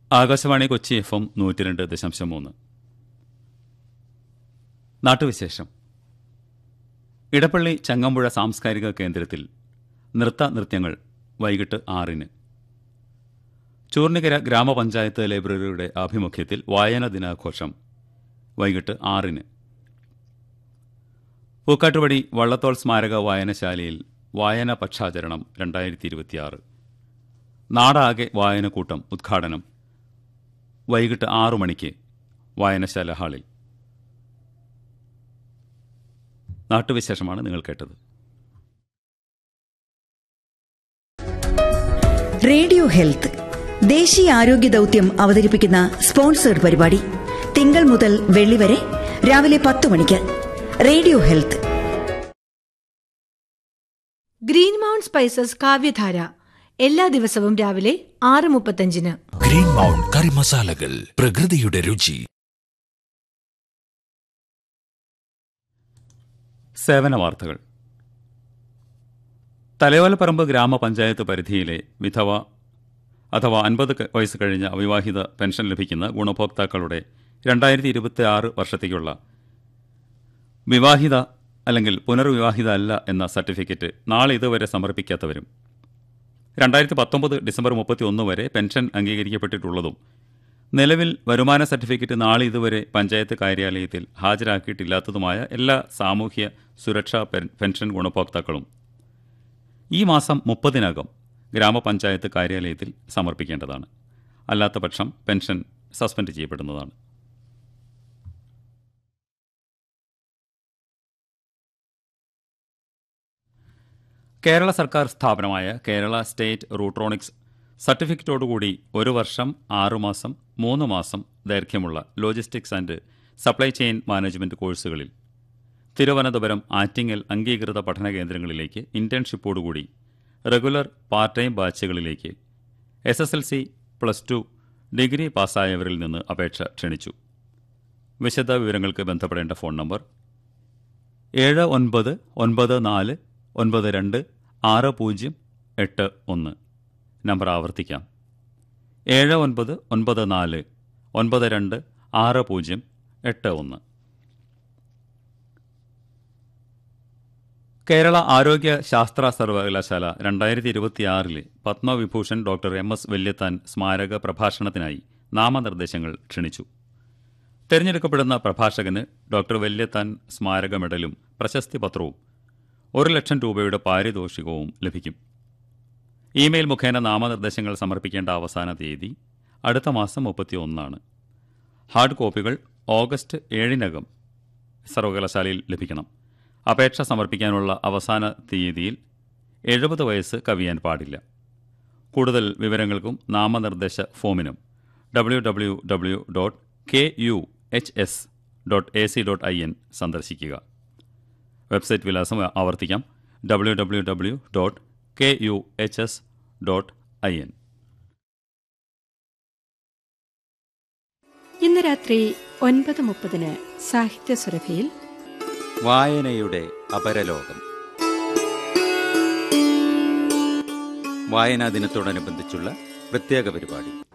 Akashvani Kochi F M നൂറ്റി രണ്ട് ദശാംശം മൂന്ന് നാട്ടുവിശേഷം ഇടപ്പള്ളി ചങ്ങമ്പുഴ സാംസ്കാരിക കേന്ദ്രത്തിൽ നൃത്ത നൃത്യങ്ങൾ വൈകിട്ട് ആറിന് ചൂർണിക്കര ഗ്രാമപഞ്ചായത്ത് ലൈബ്രറിയുടെ ആഭിമുഖ്യത്തിൽ വായന ദിനാഘോഷം വൈകിട്ട് ആറിന് പൂക്കാട്ടുപടി വള്ളത്തോൾ സ്മാരക വായനശാലയിൽ വായന പക്ഷാചരണം രണ്ടായിരത്തി ഇരുപത്തിയാറ് നാടാകെ വായനക്കൂട്ടം ഉദ്ഘാടനം വൈകിട്ട് ആറു മണിക്ക് വായനശാല ഹാളിൽ നാട്ടുവിശേഷമാണ് നിങ്ങൾ കേട്ടത് റേഡിയോ ഹെൽത്ത് ദേശീയ ആരോഗ്യ ദൌത്യം അവതരിപ്പിക്കുന്ന സ്പോൺസേഡ് പരിപാടി തിങ്കൾ മുതൽ വെള്ളി വരെ രാവിലെ പത്ത് മണിക്ക് radio health green mount spices കാവ്യധാര എല്ലാ ദിവസവും രാവിലെ ആറ് മുപ്പത്തഞ്ചിന് ഗ്രീൻ മൗണ്ട് കറി മസാലകൾ പ്രകൃതിയുടെ രുചി സേവന വാർത്തകൾ തലയോലപ്പറമ്പ് ഗ്രാമപഞ്ചായത്ത് പരിധിയിലെ വിധവ അഥവാ അൻപത് ക- വയസ്സ് കഴിഞ്ഞ അവിവാഹിത പെൻഷൻ ലഭിക്കുന്ന ഗുണഭോക്താക്കളുടെ രണ്ടായിരത്തി ഇരുപത്തി ആറ് വർഷത്തേക്കുള്ള വിവാഹിത അല്ലെങ്കിൽ പുനർവിവാഹിത അല്ല എന്ന സർട്ടിഫിക്കറ്റ് നാളെ ഇതുവരെ സമർപ്പിക്കാത്തവരും രണ്ടായിരത്തി പത്തൊമ്പത് ഡിസംബർ മുപ്പത്തി ഒന്ന് വരെ പെൻഷൻ അംഗീകരിക്കപ്പെട്ടിട്ടുള്ളതും നിലവിൽ വരുമാന സർട്ടിഫിക്കറ്റ് നാളെ ഇതുവരെ പഞ്ചായത്ത് കാര്യാലയത്തിൽ ഹാജരാക്കിയിട്ടില്ലാത്തതുമായ എല്ലാ സാമൂഹ്യ സുരക്ഷാ പെൻ- പെൻഷൻ ഗുണഭോക്താക്കളും ഈ മാസം മുപ്പതിനകം ഗ്രാമപഞ്ചായത്ത് കാര്യാലയത്തിൽ സമർപ്പിക്കേണ്ടതാണ് അല്ലാത്തപക്ഷം പെൻഷൻ സസ്പെൻഡ് ചെയ്യപ്പെടുന്നതാണ് കേരള സർക്കാർ സ്ഥാപനമായ കേരള സ്റ്റേറ്റ് റൂട്രോണിക്സ് സർട്ടിഫിക്കറ്റോടുകൂടി ഒരു വർഷം ആറുമാസം മൂന്ന് മാസം ദൈർഘ്യമുള്ള logistics and supply chain management കോഴ്സുകളിൽ തിരുവനന്തപുരം ആറ്റിങ്ങൽ അംഗീകൃത പഠന കേന്ദ്രങ്ങളിലേക്ക് ഇന്റേൺഷിപ്പോടുകൂടി റെഗുലർ പാർട്ട് ടൈം ബാച്ചുകളിലേക്ക് S S L C plus two degree പാസ്സായവരിൽ നിന്ന് അപേക്ഷ ക്ഷണിച്ചു വിശദ വിവരങ്ങൾക്ക് ബന്ധപ്പെടേണ്ട ഫോൺ നമ്പർ ഏഴ് ഒൻപത് ഒൻപത് നാല് ഒൻപത് രണ്ട് ആറ് പൂജ്യം എട്ട് ഒന്ന് നമ്പർ ആവർത്തിക്കാം ഏഴ് ഒൻപത് ഒൻപത് നാല് ഒൻപത് രണ്ട് ആറ് പൂജ്യം എട്ട് ഒന്ന് കേരള ആരോഗ്യ ശാസ്ത്ര സർവകലാശാല രണ്ടായിരത്തി ഇരുപത്തിയാറിലെ Padma Vibhushan doctor M S Valiathan സ്മാരക പ്രഭാഷണത്തിനായി നാമനിർദ്ദേശങ്ങൾ ക്ഷണിച്ചു തെരഞ്ഞെടുക്കപ്പെടുന്ന പ്രഭാഷകന് ഡോക്ടർ വല്യത്താൻ സ്മാരക മെഡലും പ്രശസ്തി പത്രവും ഒരു ലക്ഷം രൂപയുടെ പാരിതോഷികവും ലഭിക്കും ഇമെയിൽ മുഖേന നാമനിർദ്ദേശങ്ങൾ സമർപ്പിക്കേണ്ട അവസാന തീയതി അടുത്ത മാസം മുപ്പത്തിയൊന്നാണ് ഹാർഡ് കോപ്പികൾ ഓഗസ്റ്റ് ഏഴിനകം സർവകലാശാലയിൽ ലഭിക്കണം അപേക്ഷ സമർപ്പിക്കാനുള്ള അവസാന തീയതിയിൽ എഴുപത് വയസ്സ് കവിയാൻ പാടില്ല കൂടുതൽ വിവരങ്ങൾക്കും നാമനിർദ്ദേശ ഫോമിനും W W W dot K U H S dot A C dot I N സന്ദർശിക്കുക വെബ്സൈറ്റ് വിലാസം ആവർത്തിക്കാം W W W dot K U H S dot I N ഇന്ന് രാത്രി ഒൻപത് മുപ്പതിന് സാഹിത്യ സുരഭിയിൽ വായനയുടെ അപരലോകം വായനാ ദിനത്തോടനുബന്ധിച്ചുള്ള പ്രത്യേക പരിപാടി